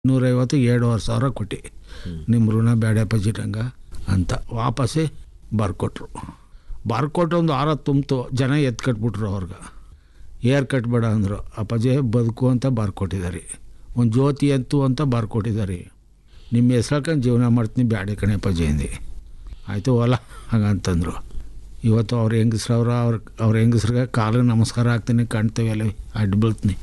ನೂರೈವತ್ತು ಎರಡೂವರೆ ಸಾವಿರ ಕೊಟ್ಟು ನಿಮ್ಮ ಋಣ ಬೇಡಪ್ಪ ಜಿರಂಗ ಅಂತ ವಾಪಸ್ಸೇ ಬರ್ಕೊಟ್ರು ಬರ್ಕೊಟ್ಟು ಒಂದು ವಾರ ತುಂಬಿತು ಜನ ಎತ್ತು ಕಟ್ಬಿಟ್ರು ಅವ್ರಿಗೆ ಏರ್ ಕಟ್ಬೇಡ ಅಂದರು ಅಪ್ಪಾಜಿ ಬದುಕು ಅಂತ ಬರ್ಕೊಟ್ಟಿದ್ದಾರೆ ಒಂದು ಜ್ಯೋತಿ ಎತ್ತು ಅಂತ ಬರ್ಕೊಟ್ಟಿದ್ದಾರೆ ನಿಮ್ಮ ಹೆಸ್ರಕಂಡು ಜೀವನ ಮಾಡ್ತೀನಿ ಬ್ಯಾಡ ಕಣೆ ಅಪ್ಪಾಜಿ ಅಂದೆ ಆಯಿತು ಹೊಲ ಹಾಗಂತಂದರು ಇವತ್ತು ಅವ್ರ ಹೆಂಗಸ್ರವ್ರ ಅವ್ರ ಅವ್ರ ಹೆಂಗಸ್ರಿಗೆ ಕಾಲಿಗೆ ನಮಸ್ಕಾರ ಆಗ್ತೀನಿ ಕಾಣ್ತೇವೆ ಅಲ್ಲಿ ಅಡ್ಡ ಬೀಳ್ತೀನಿ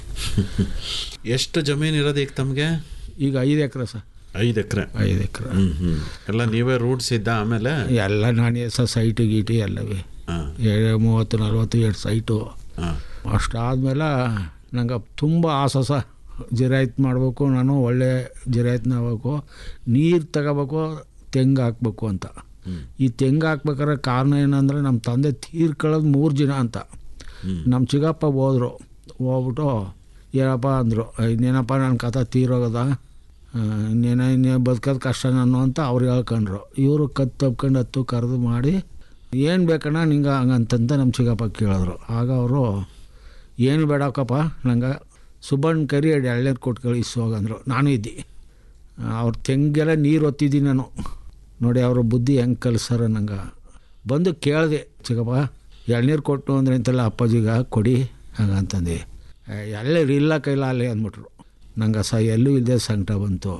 ಎಷ್ಟು ಜಮೀನು ಇರೋದು ಈಗ ತಮಗೆ ಈಗ ಐದು ಎಕರೆ ಸರ್ ಐದು ಎಕರೆ ಐದು ಎಕರೆ ಹ್ಮ್ ಹ್ಮ್ ಎಲ್ಲ ನೀವೇ ರೂಢ್ಸ್ ಇದ್ದ ಆಮೇಲೆ ಎಲ್ಲ ನಾನೇ ಸಹ ಸೈಟು ಗೀಟಿ ಎಲ್ಲವೇ ಹಾಂ ಏಳು ಮೂವತ್ತು ನಲ್ವತ್ತು ಎರಡು ಸೈಟು ಹಾಂ ಅಷ್ಟಾದಮೇಲೆ ನಂಗೆ ತುಂಬ ಆಸೆ ಸಹ ಜಿರಾಯ್ತು ಮಾಡಬೇಕು ನಾನು ಒಳ್ಳೆ ಜಿರಾಯ್ತನ ಆಗಬೇಕು ನೀರು ತಗೋಬೇಕು ತೆಂಗು ಹಾಕ್ಬೇಕು ಅಂತ ಹ್ಮ್. ಈ ತೆಂಗು ಹಾಕ್ಬೇಕಾದ್ರೆ ಕಾರಣ ಏನಂದರೆ ನಮ್ಮ ತಂದೆ ತೀರ್ಕೊಳ್ಳೋದು ಮೂರು ದಿನ ಅಂತ ಹ್ಮ್. ನಮ್ಮ ಚಿಕ್ಕಪ್ಪ ಹೋದ್ರು ಹೋಗ್ಬಿಟ್ಟು ಏನಪ್ಪ ಅಂದರು ಇನ್ನೇನಪ್ಪ ನನ್ನ ಕಥ ತೀರೋಗದ ಇನ್ನೇನ ಇನ್ನೇನು ಬದುಕೋದು ಕಷ್ಟ ನಾನು ಅಂತ ಅವ್ರು ಹೇಳ್ಕೊಂಡ್ರು ಇವರು ಕತ್ತು ತಪ್ಕೊಂಡು ಹತ್ತು ಕರೆದು ಮಾಡಿ ಏನು ಬೇಕಣ್ಣ ನಿಂಗೆ ಹಂಗಂತಂತ ನಮ್ಮ ಚಿಕ್ಕಪ್ಪ ಕೇಳಿದ್ರು ಆಗ ಅವರು ಏನು ಬೇಡಕ್ಕಪ್ಪ ನಂಗೆ ಸುಬ್ಬಣ್ಣ ಕರಿ ಎರಡು ಎಳ್ನೀರು ಕೊಟ್ಟು ಕಳಿಸು ಹೋಗಂದ್ರು ನಾನು ಇದ್ದೆ ಅವ್ರ ತೆಂಗೆಲ್ಲ ನೀರು ಒತ್ತಿದ್ದೀನಿ ನಾನು ನೋಡಿ ಅವ್ರ ಬುದ್ಧಿ ಹೆಂಗೆ ಕಲಿಸಾರ ನಂಗೆ ಬಂದು ಕೇಳಿದೆ ಚಿಕ್ಕಪ್ಪ ಎಳ್ನೀರು ಕೊಟ್ಟು ಅಂದ್ರೆ ಅಂತೆಲ್ಲ ಅಪ್ಪಾಜಿಗ ಕೊಡಿ ಹಾಗಂತಂದೆ ಎಳ್ನೀರು ಇಲ್ಲ ಕೈಲಾಲೆ ಅಂದ್ಬಿಟ್ರು ನಂಗೆ ಸ ಎಲ್ಲೂ ಇಲ್ಲದೆ ಸಂಕಟ ಬಂತು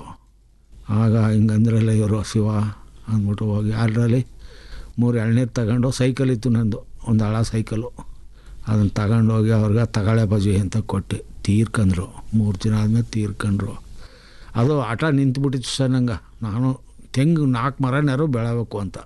ಆಗ ಹಿಂಗಂದ್ರಲ್ಲ ಇವರು ಶಿವ ಅಂದ್ಬಿಟ್ಟು ಹೋಗಿ ಅದರಲ್ಲಿ ಮೂರು ಎಳ್ನೀರು ತಗೊಂಡು ಸೈಕಲ್ ಇತ್ತು ನಂದು ಒಂದು ಹಳ ಸೈಕಲು ಅದನ್ನು ತಗೊಂಡೋಗಿ ಅವ್ರಿಗೆ ತಗೊಳ್ಳೆ ಬಜಿ ಅಂತ ಕೊಟ್ಟೆ ತೀರ್ಕೊಂಡ್ರು ಮೂರು ದಿನ ಆದಮೇಲೆ ತೀರ್ಕೊಂಡ್ರು ಅದು ಆಟ ನಿಂತ್ಬಿಟ್ಟಿತ್ತು ಸರ್ ನಂಗೆ ನಾನು ತೆಂಗು ನಾಲ್ಕು ಮರನಾರು ಬೆಳಬೇಕು ಅಂತ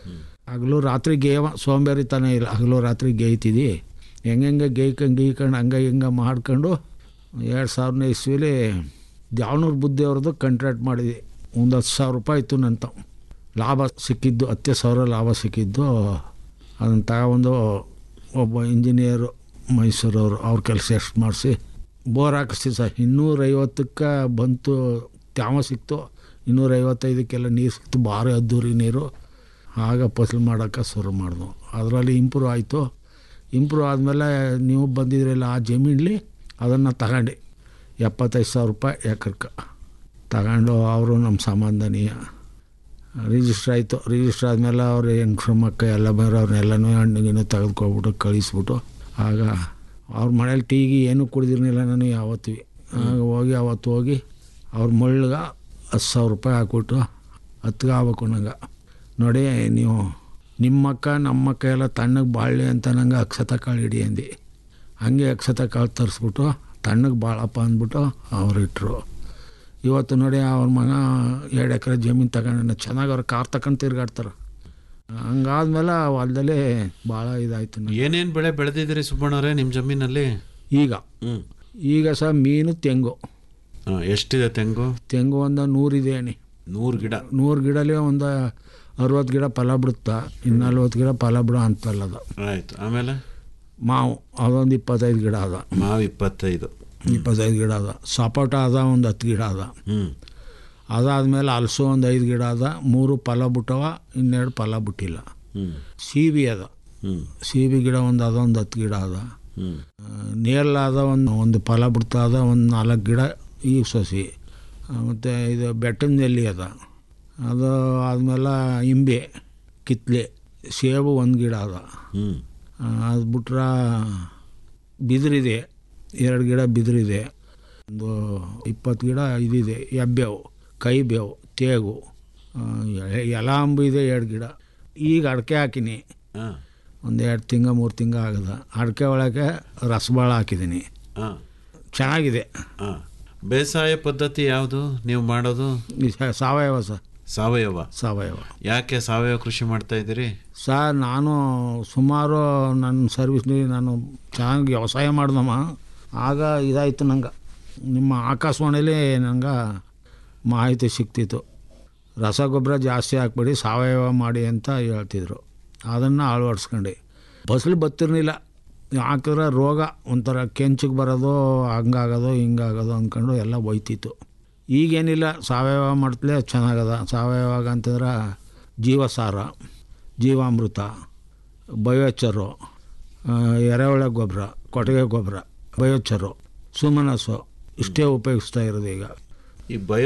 ಹಗಲು ರಾತ್ರಿ ಗೇಯ ಸೋಂಬೇರಿತನ ಇಲ್ಲ ಹಗಲು ರಾತ್ರಿ ಗೇಯ್ತಿದ್ದಿ ಹೆಂಗೆ ಗೇಯ್ಕೊಂಡು ಗೀಯ್ಕೊಂಡು ಹಂಗೆ ಹಿಂಗೆ ಮಾಡ್ಕೊಂಡು ಎರಡು ಸಾವಿರನೇ ಇಸ್ವಿಲಿ ದ್ಯಾವನೂರು ಬುದ್ಧಿ ಅವ್ರದ್ದು ಕಂಟ್ರಾಕ್ಟ್ ಮಾಡಿದ್ವಿ ಒಂದು ಹತ್ತು ಸಾವಿರ ರೂಪಾಯಿ ಇತ್ತು ನಂತ ಲಾಭ ಸಿಕ್ಕಿದ್ದು ಹತ್ತೇ ಸಾವಿರ ಲಾಭ ಸಿಕ್ಕಿದ್ದು ಅದನ್ನು ತಗೊಬಂದು ಒಬ್ಬ ಇಂಜಿನಿಯರು ಮೈಸೂರವರು ಅವ್ರ ಕೆಲಸ ಎಷ್ಟು ಮಾಡಿಸಿ ಬೋರ್ ಹಾಕಿಸ್ತೀವಿ ಸರ್ ಇನ್ನೂರೈವತ್ತಕ್ಕೆ ಬಂತು ತ್ಯಾವ ಸಿಕ್ತು ಇನ್ನೂರೈವತ್ತೈದಕ್ಕೆಲ್ಲ ನೀರು ಸಿಕ್ತು ಭಾರಿ ಅದ್ದೂರಿ ನೀರು ಆಗ ಫಸಲು ಮಾಡೋಕ್ಕೆ ಶುರು ಮಾಡಿದ್ವು ಅದರಲ್ಲಿ ಇಂಪ್ರೂವ್ ಆಯಿತು ಇಂಪ್ರೂವ್ ಆದಮೇಲೆ ನೀವು ಬಂದಿದ್ರಲ್ಲ ಆ ಜಮೀನಲ್ಲಿ ಅದನ್ನು ತಗೊಂಡು ಎಪ್ಪತ್ತೈದು ಸಾವಿರ ರೂಪಾಯಿ ಎಕರ್ಗೆ ತಗೊಂಡು ಅವರು ನಮ್ಮ ಸಂಬಂಧನೀಯ ರಿಜಿಸ್ಟ್ರ್ ಆಯಿತು ರಿಜಿಸ್ಟ್ರ್ ಆದಮೇಲೆ ಅವ್ರು ಹೆಂಗ್ಸ್ರ ಮಕ್ಕ ಎಲ್ಲ ಬೇರೆ ಅವ್ರನ್ನೆಲ್ಲನೂ ಹಣ್ಣಿಗಿನ್ನು ತೆಗೆದುಕೊಬಿಟ್ಟು ಕಳಿಸ್ಬಿಟ್ಟು ಆಗ ಅವ್ರ ಮನೇಲಿ ಟೀಗಿ ಏನೂ ಕುಡ್ದಿರ್ಲಿಲ್ಲ ನಾನು ಯಾವತ್ತೂ ಆಗ ಹೋಗಿ ಅವತ್ತು ಹೋಗಿ ಅವ್ರ ಮಳ್ಳಿಗೆ ಹತ್ತು ಸಾವಿರ ರೂಪಾಯಿ ಹಾಕ್ಬಿಟ್ಟು ಹತ್ಗೆ ಆಗ್ಬೇಕು ನಂಗೆ ನೋಡಿ ನೀವು ನಿಮ್ಮ ಅಕ್ಕ ನಮ್ಮ ಅಕ್ಕ ಎಲ್ಲ ತಣ್ಣಗೆ ಬಾಳಲಿ ಅಂತ ನಂಗೆ ಅಕ್ಷತ ಕಾಳು ಹಿಡಿ ಅಂದು ಹಂಗೆ ಅಕ್ಷತ ಕಾಳು ತರಿಸ್ಬಿಟ್ಟು ತಣ್ಣಗೆ ಬಾಳಪ್ಪ ಅಂದ್ಬಿಟ್ಟು ಅವ್ರು ಇಟ್ಟರು ಇವತ್ತು ನೋಡಿ ಅವ್ರ ಮಗ ಎರಡು ಎಕರೆ ಜಮೀನು ತಗೊಂಡು ಚೆನ್ನಾಗಿ ಅವ್ರು ಕಾರ್ ತಗೊಂಡು ತಿರ್ಗಾಡ್ತಾರೆ ಹಂಗಾದ್ಮೇಲೆ ಹೊಲದಲ್ಲಿ ಭಾಳ ಇದಾಯ್ತು ನನಗೆ. ಏನೇನು ಬೆಳೆ ಬೆಳೆದಿದ್ದೀರಿ ಸುಬ್ಬಣ್ಣವ್ರೆ ನಿಮ್ಮ ಜಮೀನಲ್ಲಿ ಈಗ ಹ್ಞೂ ಈಗ ಸಹ ಮೀನು ತೆಂಗು ಹಾಂ ಎಷ್ಟಿದೆ ತೆಂಗು ತೆಂಗು ಒಂದು ನೂರಿದೆ ಅಣಿ ನೂರು ಗಿಡ ನೂರು ಗಿಡಲಿ ಒಂದು ಅರವತ್ತು ಗಿಡ ಫಲ ಬಿಡುತ್ತಾ ಇನ್ನು ನಲ್ವತ್ತು ಗಿಡ ಫಲ ಬಿಡೋ ಅಂತಲ್ಲ ಅದು ಆಯಿತು ಆಮೇಲೆ ಮಾವು ಅದೊಂದು ಇಪ್ಪತ್ತೈದು ಗಿಡ ಅದ ಮಾವು ಇಪ್ಪತ್ತೈದು ಇಪ್ಪತ್ತೈದು ಗಿಡ ಅದ ಸಪೋಟ ಅದ ಒಂದು ಹತ್ತು ಗಿಡ ಅದ ಹ್ಞೂ ಅದಾದಮೇಲೆ ಹಲಸು ಒಂದು ಐದು ಗಿಡ ಅದ ಮೂರು ಫಲ ಬಿಟ್ಟವ ಇನ್ನೆರಡು ಫಲ ಬಿಟ್ಟಿಲ್ಲ ಹ್ಞೂ ಸೀಬಿ ಅದ ಹ್ಞೂ ಸೀಬಿ ಗಿಡ ಒಂದು ಅದ ಒಂದು ಹತ್ತು ಗಿಡ ಅದ ಹ್ಞೂ ನೇರಲ ಅದ ಒಂದು ಒಂದು ಫಲ ಬಿಡ್ತಾ ಅದ ಒಂದು ನಾಲ್ಕು ಗಿಡ ಈಗ ಸಸಿ ಮತ್ತು ಇದು ಬೆಟ್ಟದ ನೆಲ್ಲಿ ಅದ ಅದು ಆದಮೇಲೆ ಇಂಬೆ ಕಿತ್ಲೆ ಸೇಬು ಒಂದು ಗಿಡ ಅದ ಹ್ಞೂ ಅದು ಬಿಟ್ರೆ ಬಿದಿರಿದೆ ಎರಡು ಗಿಡ ಬಿದಿರಿದೆ ಒಂದು ಇಪ್ಪತ್ತು ಗಿಡ ಇದಿದೆ ಎಬ್ಬೇವು ಕೈ ಬೇವು ತೇಗು ಆ, ಎಲೆ- ಎಲ ಅಂಬು ಇದೆ ಎರಡು ಗಿಡ ಈಗ ಅಡಿಕೆ ಹಾಕಿನಿ ಹಾಂ ಒಂದು ಎರಡು ತಿಂಗ ಮೂರು ತಿಂಗ ಆಗದ ಅಡಿಕೆ ಒಳಗೆ ರಸಬಾಳ ಹಾಕಿದ್ದೀನಿ ಹಾಂ ಚೆನ್ನಾಗಿದೆ ಹಾಂ ಬೇಸಾಯ ಪದ್ಧತಿ ಯಾವುದು ನೀವು ಮಾಡೋದು ಈ ಸ- ಸಾವಯವ ಸರ್ ಸಾವಯವ ಸಾವಯವ ಯಾಕೆ ಸಾವಯವ ಕೃಷಿ ಮಾಡ್ತಾ ಇದ್ದೀರಿ ಸರ್ ನಾನು ಸುಮಾರು ನನ್ನ ಸರ್ವಿಸ್ನಲ್ಲಿ ನಾನು ಚೆನ್ನಾಗಿ ವ್ಯವಸಾಯ ಮಾಡ್ದಮ್ಮ ಆಗ ಇದಾಯಿತು ನಂಗೆ ನಿಮ್ಮ ಆಕಾಶವಾಣಿಲಿ ನಂಗೆ ಮಾಹಿತಿ ಸಿಕ್ತಿತ್ತು ರಸಗೊಬ್ಬರ ಜಾಸ್ತಿ ಹಾಕ್ಬೇಡಿ ಸಾವಯವ ಮಾಡಿ ಅಂತ ಹೇಳ್ತಿದ್ರು ಅದನ್ನು ಅಳವಡಿಸ್ಕೊಂಡು ಫಸಲು ಬತ್ತಿರಲಿಲ್ಲ ಹಾಕಿದ್ರೆ ರೋಗ ಒಂಥರ ಕೆಂಚಿಗೆ ಬರೋದು ಹಂಗಾಗೋದು ಹಿಂಗಾಗೋದು ಅಂದ್ಕೊಂಡು ಎಲ್ಲ ಹೋಯ್ತಿತ್ತು ಈಗೇನಿಲ್ಲ ಸಾವಯವ ಮಾಡ್ತಲೇ ಚೆನ್ನಾಗದ ಸಾವಯವ ಅಂತಂದ್ರೆ ಜೀವಸಾರ ಜೀವಾಮೃತ ಬಯೋಚರು ಆ, ಎರೆಹುಳ ಗೊಬ್ಬರ ಕೊಟ್ಟಿಗೆ ಗೊಬ್ಬರ ಬಯೋಚರು ಸುಮನಸ್ಸು ಇಷ್ಟೇ ಉಪಯೋಗಿಸ್ತಾ ಇರೋದು ಈಗ ಈ ಬಯೋ